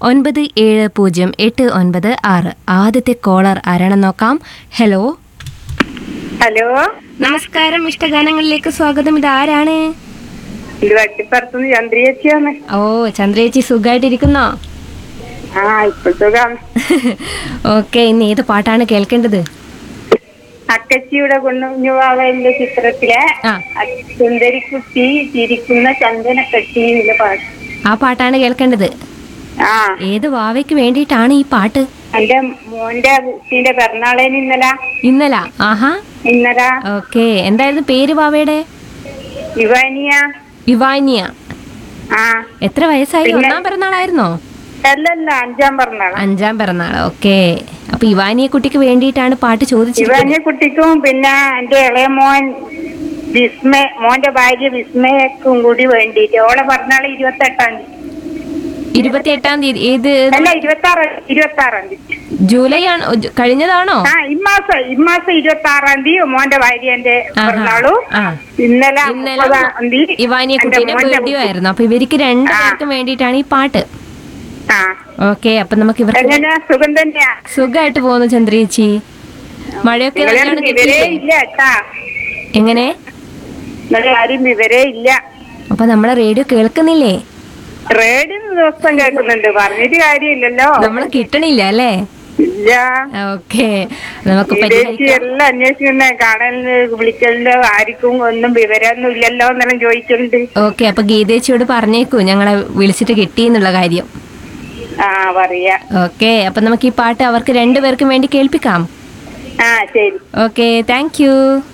ഒൻപത് ഏഴ് പൂജ്യം എട്ട് ഒൻപത് ആറ് ആദ്യത്തെ കോളർ ആരാണെന്ന് നോക്കാം ഹലോ ഹലോ നമസ്കാരം ഇഷ്ടഗാനങ്ങളിലേക്ക് സ്വാഗതം ഇത് ആരാണ് ഇത് വട്ടിപ്പുറത്തുനിന്ന് ചന്ദ്രിയേച്ചിയാണ് ഓ ചന്ദ്രേച്ചി സുഖമായിട്ടിരിക്കുന്നോ ആ ഇപ്പൊ സുഖാണ് ഓക്കെ ഇന്ന് ഏത് പാട്ടാണ് കേൾക്കേണ്ടത് അക്കച്ചിയുടെ കുഞ്ഞുവാവലിന്റെ ചിത്രത്തിലെ ആ. സുന്ദരിക്കുട്ടി ചിരിക്കുന്ന ചന്ദന കെട്ടി എന്നുള്ള പാട്ട് ആ പാട്ടാണ് കേൾക്കേണ്ടത് ആ ഏത് വാവയ്ക്ക് വേണ്ടിയിട്ടാണ് ഈ പാട്ട് എന്റെ മോന്റെ കുട്ടീന്റെ പിറന്നാളേന് ഇന്നല ഇന്നല ആഹാ ഇന്നല ഓക്കെ എന്തായിരുന്നു പേര് വാവയുടെ ഇവാനിയ വിവാനിയ ആ എത്ര വയസ്സായി പിന്നെ- ഒന്നാം പിറന്നാളായിരുന്നോ അല്ലല്ല അഞ്ചാം പിറന്നാളാ അഞ്ചാം പിറന്നാൾ ഓക്കെ അപ്പൊ ഇവാനിയെ കുട്ടിക്ക് വേണ്ടിയിട്ടാണ് പാട്ട് ചോദിച്ചിരിക്കുന്നത് ഇവാനിയ കുട്ടിക്കും പിന്നെ എന്റെ ഇളയ മോൻ വിസ്മയ മോന്റെ ഭാര്യ വിസ്മയക്കും കൂടി വേണ്ടിട്ട് ഓളെ പിറന്നാള് ഇരുപത്തെട്ടാം തീയതി ഇരുപത്തിയെട്ടാം തീയതി ഏത് അല്ല ഇരുപത്തി ആറ് ഇരുപത്തി ആറാം തീയതി ജൂലൈ ആണോ ജു- കഴിഞ്ഞതാണോ ആ ഇമ്മാസം ഇമ്മാസം ഇരുപത്തി ആറാം തീയതി മോന്റെ ഭാര്യന്റെ ആഹാ. പിറന്നാളും ആ. ഇന്നലെ ഇന്നലെ മുപ്പതാം തീയതി ഇവാനിയെ എന്റെ കുട്ടീന്റെ മോന്റെ ബർത്ത്ഡേ ആയിരുന്നു അപ്പൊ ഇവർക്ക് രണ്ടു ആ. പേർക്കും വേണ്ടിയിട്ടാണ് ഈ പാട്ട് ആ ഓക്കെ അപ്പൊ നമുക്ക് ഇവർക്ക് എങ്ങനെയാ സുഖം തന്നെയാ സുഖമായിട്ട് പോകുന്നു ചന്ദ്രേച്ചി മഴയൊക്കെ നിങ്ങളെ നല്ലോണം വിവരേ കിട്ടിയില്ലേ? ഇല്ല കേട്ടാ എങ്ങനെ നിങ്ങളെ ആരും വിവരേ ഇല്ല അപ്പൊ നമ്മളെ റേഡിയോ കേൾക്കുന്നില്ലേ റേഡിയോ ദിവസം കേൾക്കുന്നുണ്ട് പറഞ്ഞിട്ട് കാര്യമില്ലല്ലോ നമ്മളെ കിട്ടണില്ല അല്ലേ ഇല്ല ഓക്കെ നമുക്ക് വിദേശി പരിഹരിക്കാം എല്ലാം അന്വേഷിക്കുന്ന കാണലിന് വിളിക്കലിന്റെ ആർക്കും ഒന്നും വിവരമൊന്നും ഇല്ലല്ലോ എന്നെല്ലാം ചോദിച്ചിട്ടുണ്ട് ഓക്കെ അപ്പൊ ഗീതേച്ചിയോട് പറഞ്ഞേക്കൂ ഞങ്ങളെ വിളിച്ചിട്ട് കിട്ടി എന്നുള്ള കാര്യം ആ പറയാ ഓക്കെ അപ്പൊ നമുക്ക് ഈ പാട്ട് അവർക്ക് രണ്ടുപേർക്കും വേണ്ടി കേൾപ്പിക്കാം ആ ശരി ഓക്കെ താങ്ക് യു